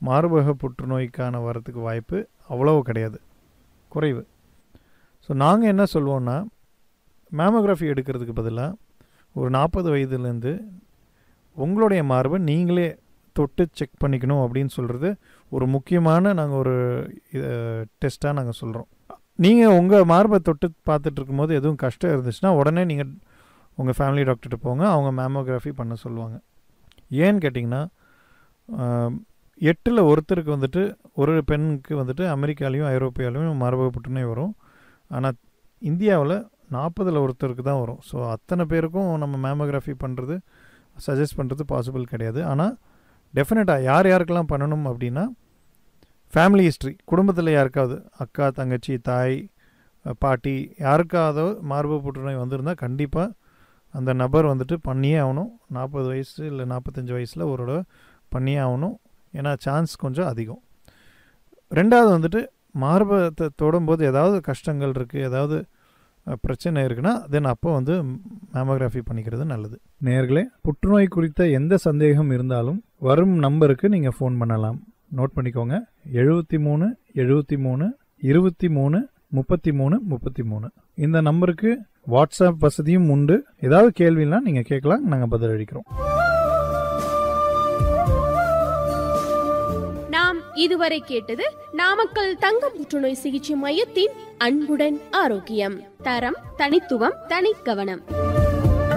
மார்பக புற்றுநோய்க்கான வரத்துக்கு வாய்ப்பு அவ்வளவு கிடையாது குறைவு ஸோ நாங்கள் என்ன சொல்லுவோன்னா மேமோகிராஃபி எடுக்கிறதுக்கு பதிலாக ஒரு நாற்பது வயதுலேருந்து உங்களுடைய மார்பை நீங்களே தொட்டு செக் பண்ணிக்கணும் அப்படின்னு சொல்கிறது ஒரு முக்கியமான நாங்கள் ஒரு டெஸ்ட்டாக நாங்கள் சொல்கிறோம் நீங்கள் உங்கள் மார்பை தொட்டு பார்த்துட்டு இருக்கும்போது எதுவும் கஷ்டம் இருந்துச்சுன்னா உடனே நீங்கள் உங்கள் ஃபேமிலி டாக்டர்கிட்ட போங்க அவங்க மேமோகிராஃபி பண்ண சொல்லுவாங்க ஏன்னு கேட்டிங்கன்னா எட்டில் ஒருத்தருக்கு வந்துட்டு ஒரு பெண்ணுக்கு வந்துட்டு அமெரிக்காலையும் ஐரோப்பியாலையும் மார்பக புற்றுநோய் வரும் ஆனால் இந்தியாவில் நாற்பதில் ஒருத்தருக்கு தான் வரும் ஸோ அத்தனை பேருக்கும் நம்ம மேமோகிராஃபி பண்ணுறது சஜஸ்ட் பண்ணுறது பாசிபிள் கிடையாது ஆனால் டெஃபினட்டாக யார் யாருக்கெல்லாம் பண்ணணும் அப்படின்னா ஃபேமிலி ஹிஸ்ட்ரி குடும்பத்தில் யாருக்காவது அக்கா தங்கச்சி தாய் பாட்டி யாருக்காவது மார்பக புற்றுநோய் வந்திருந்தால் கண்டிப்பாக அந்த நபர் வந்துட்டு பண்ணியே ஆகணும் நாற்பது வயசு இல்லை நாற்பத்தஞ்சு வயசில் ஒரு தடவை பண்ணியே ஆகணும் ஏன்னா சான்ஸ் கொஞ்சம் அதிகம் ரெண்டாவது வந்துட்டு மார்பகத்தை தொடும்போது ஏதாவது கஷ்டங்கள் இருக்குது ஏதாவது பிரச்சனை இருக்குன்னா தென் அப்போ வந்து மேமோகிராஃபி பண்ணிக்கிறது நல்லது நேர்களே புற்றுநோய் குறித்த எந்த சந்தேகம் இருந்தாலும் வரும் நம்பருக்கு நீங்கள் ஃபோன் பண்ணலாம் நோட் பண்ணிக்கோங்க எழுபத்தி மூணு எழுபத்தி மூணு இருபத்தி மூணு முப்பத்தி மூணு முப்பத்தி மூணு இந்த நம்பருக்கு வாட்ஸ்அப் வசதியும் உண்டு ஏதாவது கேள்வினா நீங்கள் கேட்கலாம் நாங்கள் பதிலளிக்கிறோம் நாம் இதுவரை கேட்டது நாமக்கல் தங்க புற்றுநோய் சிகிச்சை மையத்தின் அன்புடன் ஆரோக்கியம் தரம் தனித்துவம் தனி கவனம்